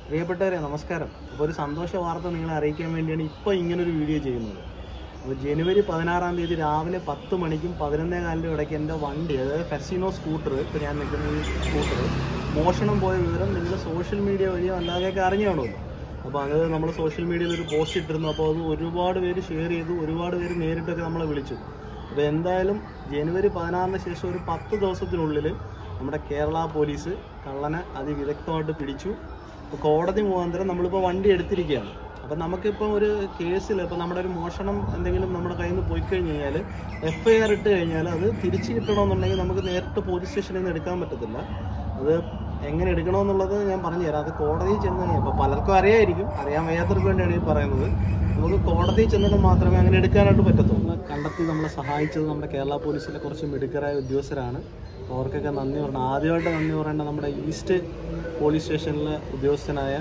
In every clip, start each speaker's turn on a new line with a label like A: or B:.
A: പ്രിയപ്പെട്ടവരെ നമസ്കാരം അപ്പോൾ ഒരു സന്തോഷ വാർത്ത നിങ്ങളെ അറിയിക്കാൻ വേണ്ടിയാണ് ഇപ്പോൾ ഇങ്ങനൊരു വീഡിയോ ചെയ്യുന്നത് അപ്പോൾ ജനുവരി പതിനാറാം തീയതി രാവിലെ പത്ത് മണിക്കും പതിനൊന്നേ കാലിൻ്റെ ഇടയ്ക്ക് എൻ്റെ വണ്ടി അതായത് ഫെസിനോ സ്കൂട്ടർ ഇപ്പോൾ ഞാൻ നിൽക്കുന്ന ഈ സ്കൂട്ടർ മോഷണം പോയ വിവരം നിങ്ങൾ സോഷ്യൽ മീഡിയ വഴിയോ അല്ലാതെയൊക്കെ അറിഞ്ഞു കാണുമല്ലോ അപ്പോൾ അത് നമ്മൾ സോഷ്യൽ മീഡിയയിൽ ഒരു പോസ്റ്റ് ഇട്ടിരുന്നു അപ്പോൾ അത് ഒരുപാട് പേര് ഷെയർ ചെയ്തു ഒരുപാട് പേര് നേരിട്ടൊക്കെ നമ്മളെ വിളിച്ചു അപ്പോൾ എന്തായാലും ജനുവരി പതിനാറിന് ശേഷം ഒരു പത്ത് ദിവസത്തിനുള്ളിൽ നമ്മുടെ കേരള പോലീസ് കള്ളനെ അതിവിദഗ്ധമായിട്ട് പിടിച്ചു അപ്പോൾ കോടതി മുഖാന്തരം നമ്മളിപ്പോൾ വണ്ടി എടുത്തിരിക്കുകയാണ് അപ്പം നമുക്കിപ്പോൾ ഒരു കേസിൽ ഇപ്പോൾ നമ്മുടെ ഒരു മോഷണം എന്തെങ്കിലും നമ്മുടെ കയ്യിൽ നിന്ന് പോയി കഴിഞ്ഞ് കഴിഞ്ഞാൽ എഫ് ഐ ആർ ഇട്ട് കഴിഞ്ഞാൽ അത് തിരിച്ച് കിട്ടണമെന്നുണ്ടെങ്കിൽ നമുക്ക് നേരിട്ട് പോലീസ് സ്റ്റേഷനിൽ നിന്ന് എടുക്കാൻ പറ്റത്തില്ല അത് എങ്ങനെ എടുക്കണമെന്നുള്ളത് ഞാൻ പറഞ്ഞു തരാം അത് കോടതിയിൽ ചെന്ന് കഴിഞ്ഞാൽ ഇപ്പോൾ പലർക്കും അറിയായിരിക്കും അറിയാൻ വയ്യാത്തവർക്ക് വേണ്ടിയാണ് ഈ പറയുന്നത് നമുക്ക് കോടതിയിൽ ചെന്നിട്ട് മാത്രമേ അങ്ങനെ എടുക്കാനായിട്ട് പറ്റത്തുള്ളൂ കണ്ടെത്തി നമ്മളെ സഹായിച്ചത് നമ്മുടെ കേരള പോലീസിലെ കുറച്ച് മിടുക്കരായ ഉദ്യോഗസ്ഥരാണ് അപ്പോൾ അവർക്കൊക്കെ നന്ദി പറയണം ആദ്യമായിട്ട് നന്ദി പറയേണ്ട നമ്മുടെ ഈസ്റ്റ് പോലീസ് സ്റ്റേഷനിലെ ഉദ്യോഗസ്ഥനായ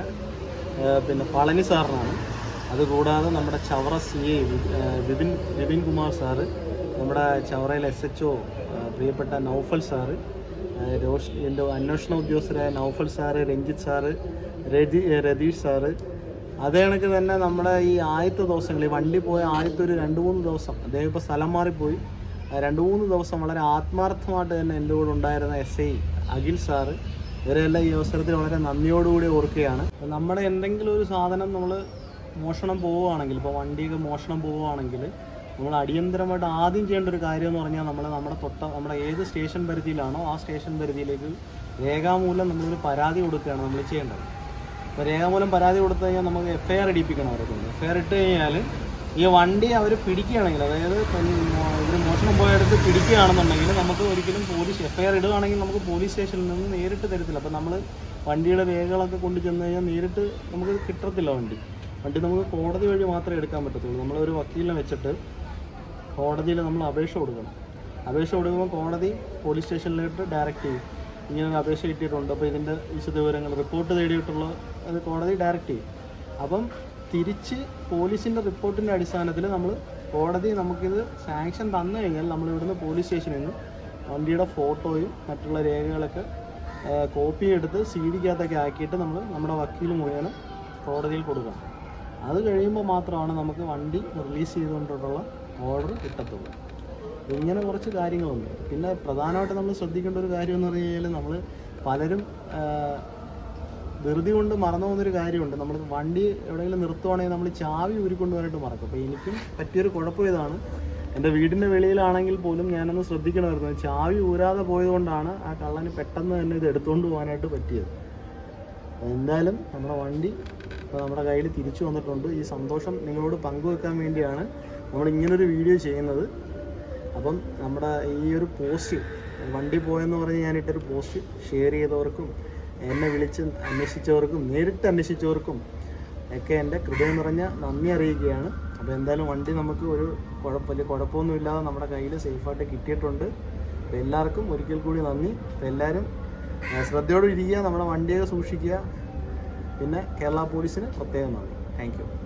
A: ആ, പിന്നെ പളനി സാറിനാണ് അതുകൂടാതെ നമ്മുടെ Chavara C I Vipin Vipin Kumar sir നമ്മുടെ ചവറയിലെ എസ് എച്ച് ഒ പ്രിയപ്പെട്ട നൗഫൽ സാറ് ആ, രോഷ് എൻ്റെ അന്വേഷണ ഉദ്യോഗസ്ഥരായ Naufal sir Ranjith sir Rathi Rathish sir അതേ കണക്ക് തന്നെ നമ്മുടെ ഈ ആദ്യത്തെ ദിവസങ്ങൾ ഈ വണ്ടി പോയ ആദ്യത്തെ ഒരു രണ്ട് മൂന്ന് ദിവസം അദ്ദേഹം ഇപ്പോൾ സ്ഥലം മാറിപ്പോയി ആ രണ്ട് മൂന്ന് ദിവസം വളരെ ആത്മാർത്ഥമായിട്ട് തന്നെ എൻ്റെ കൂടെ ഉണ്ടായിരുന്ന എസ് ഐ അഖിൽ സാറ് ഇവരെല്ലാം ഈ അവസരത്തിൽ വളരെ നന്ദിയോടുകൂടി ഓർക്കുകയാണ് അപ്പോൾ നമ്മുടെ എന്തെങ്കിലും ഒരു സാധനം നമ്മൾ മോഷണം പോവുകയാണെങ്കിൽ ഇപ്പോൾ വണ്ടിയൊക്കെ മോഷണം പോവുകയാണെങ്കിൽ നമ്മൾ അടിയന്തരമായിട്ട് ആദ്യം ചെയ്യേണ്ട ഒരു കാര്യം എന്ന് പറഞ്ഞാൽ നമ്മൾ നമ്മുടെ തൊട്ട നമ്മുടെ ഏത് സ്റ്റേഷൻ പരിധിയിലാണോ ആ സ്റ്റേഷൻ പരിധിയിലേക്ക് രേഖാമൂലം നമ്മളൊരു പരാതി കൊടുക്കുകയാണ് നമ്മൾ ചെയ്യേണ്ടത് അപ്പോൾ രേഖാമൂലം പരാതി കൊടുത്തു കഴിഞ്ഞാൽ നമുക്ക് എഫ് ഐ ആർ ഇടിപ്പിക്കണം അവരെ കൊണ്ട് എഫ് ഐ ആർ ഇട്ട് കഴിഞ്ഞാൽ ഈ വണ്ടി അവർ പിടിക്കുകയാണെങ്കിൽ അതായത് ഇവർ മോഷണം പോയടുത്ത് പിടിക്കുകയാണെന്നുണ്ടെങ്കിൽ നമുക്ക് ഒരിക്കലും പോലീസ് എഫ് ഐ ആർ ഇടുകയാണെങ്കിൽ നമുക്ക് പോലീസ് സ്റ്റേഷനിൽ നിന്ന് നേരിട്ട് തരത്തില്ല അപ്പോൾ നമ്മൾ വണ്ടിയുടെ രേഖകളൊക്കെ കൊണ്ട് ചെന്ന് കഴിഞ്ഞാൽ നേരിട്ട് നമുക്ക് കിട്ടത്തില്ല വണ്ടി വണ്ടി നമുക്ക് കോടതി വഴി മാത്രമേ എടുക്കാൻ പറ്റത്തുള്ളൂ നമ്മളൊരു വക്കീലിനെ വെച്ചിട്ട് കോടതിയിൽ നമ്മൾ അപേക്ഷ കൊടുക്കണം അപേക്ഷ കൊടുക്കുമ്പോൾ കോടതി പോലീസ് സ്റ്റേഷനിലോട്ട് ഡയറക്റ്റ് ചെയ്യും ഇങ്ങനെ ഒരു അപേക്ഷ കിട്ടിയിട്ടുണ്ട് അപ്പോൾ ഇതിൻ്റെ വിശദവിവരങ്ങൾ റിപ്പോർട്ട് തേടിയിട്ടുള്ള അത് കോടതി ഡയറക്റ്റ് ചെയ്യും അപ്പം തിരിച്ച് പോലീസിൻ്റെ റിപ്പോർട്ടിൻ്റെ അടിസ്ഥാനത്തിൽ നമ്മൾ കോടതി നമുക്കിത് സാങ്ഷൻ തന്നു കഴിഞ്ഞാൽ നമ്മൾ ഇവിടുന്ന് പോലീസ് സ്റ്റേഷനിൽ നിന്ന് വണ്ടിയുടെ ഫോട്ടോയും മറ്റുള്ള രേഖകളൊക്കെ കോപ്പി എടുത്ത് സി ഡിക്കകത്തൊക്കെ ആക്കിയിട്ട് നമ്മൾ നമ്മുടെ വക്കീൽ മുഖേന കോടതിയിൽ കൊടുക്കണം അത് കഴിയുമ്പോൾ മാത്രമാണ് നമുക്ക് വണ്ടി റിലീസ് ചെയ്തുകൊണ്ടുള്ള ഓർഡർ കിട്ടത്തുള്ളൂ ഇങ്ങനെ കുറച്ച് കാര്യങ്ങളുണ്ട് പിന്നെ പ്രധാനമായിട്ട് നമ്മൾ ശ്രദ്ധിക്കേണ്ട ഒരു കാര്യം എന്ന് പറഞ്ഞു കഴിഞ്ഞാൽ നമ്മൾ പലരും ആ, ധൃതി കൊണ്ട് മറന്നു പോകുന്നൊരു കാര്യമുണ്ട് നമ്മൾ വണ്ടി എവിടെയെങ്കിലും നിർത്തുവാണെങ്കിൽ നമ്മൾ ചാവി ഊരിക്കൊണ്ടുവരാനായിട്ട് മറക്കും അപ്പോൾ എനിക്കും പറ്റിയൊരു കുഴപ്പം ഇതാണ് എൻ്റെ വീടിൻ്റെ വെളിയിലാണെങ്കിൽ പോലും ഞാനൊന്ന് ശ്രദ്ധിക്കണമായിരുന്നു ചാവി ഊരാതെ പോയതുകൊണ്ടാണ് ആ കള്ളന് പെട്ടെന്ന് തന്നെ ഇത് എടുത്തുകൊണ്ട് പോകാനായിട്ട് പറ്റിയത് അപ്പോൾ എന്തായാലും നമ്മുടെ വണ്ടി ഇപ്പോൾ നമ്മുടെ കയ്യിൽ തിരിച്ചു വന്നിട്ടുണ്ട് ഈ സന്തോഷം നിങ്ങളോട് പങ്കുവെക്കാൻ വേണ്ടിയാണ് നമ്മൾ ഇങ്ങനൊരു വീഡിയോ ചെയ്യുന്നത് അപ്പം നമ്മുടെ ഈ ഒരു പോസ്റ്റ് വണ്ടി പോയെന്ന് പറഞ്ഞ് ഞാനിട്ടൊരു പോസ്റ്റ് ഷെയർ ചെയ്തവർക്കും എന്നെ വിളിച്ച് അന്വേഷിച്ചവർക്കും നേരിട്ട് അന്വേഷിച്ചവർക്കും ഒക്കെ എൻ്റെ ഹൃദയം നിറഞ്ഞ നന്ദി അറിയിക്കുകയാണ് അപ്പോൾ എന്തായാലും വണ്ടി നമുക്ക് ഒരു കുഴപ്പം വലിയ കുഴപ്പമൊന്നുമില്ലാതെ നമ്മുടെ കയ്യിൽ സേഫായിട്ട് കിട്ടിയിട്ടുണ്ട് അപ്പോൾ എല്ലാവർക്കും ഒരിക്കൽ കൂടി നന്ദി അപ്പോൾ എല്ലാവരും ആ, ശ്രദ്ധയോടെ ഇരിക്കുക നമ്മുടെ വണ്ടിയൊക്കെ സൂക്ഷിക്കുക പിന്നെ കേരള പോലീസിന് പ്രത്യേകം നന്ദി താങ്ക് യു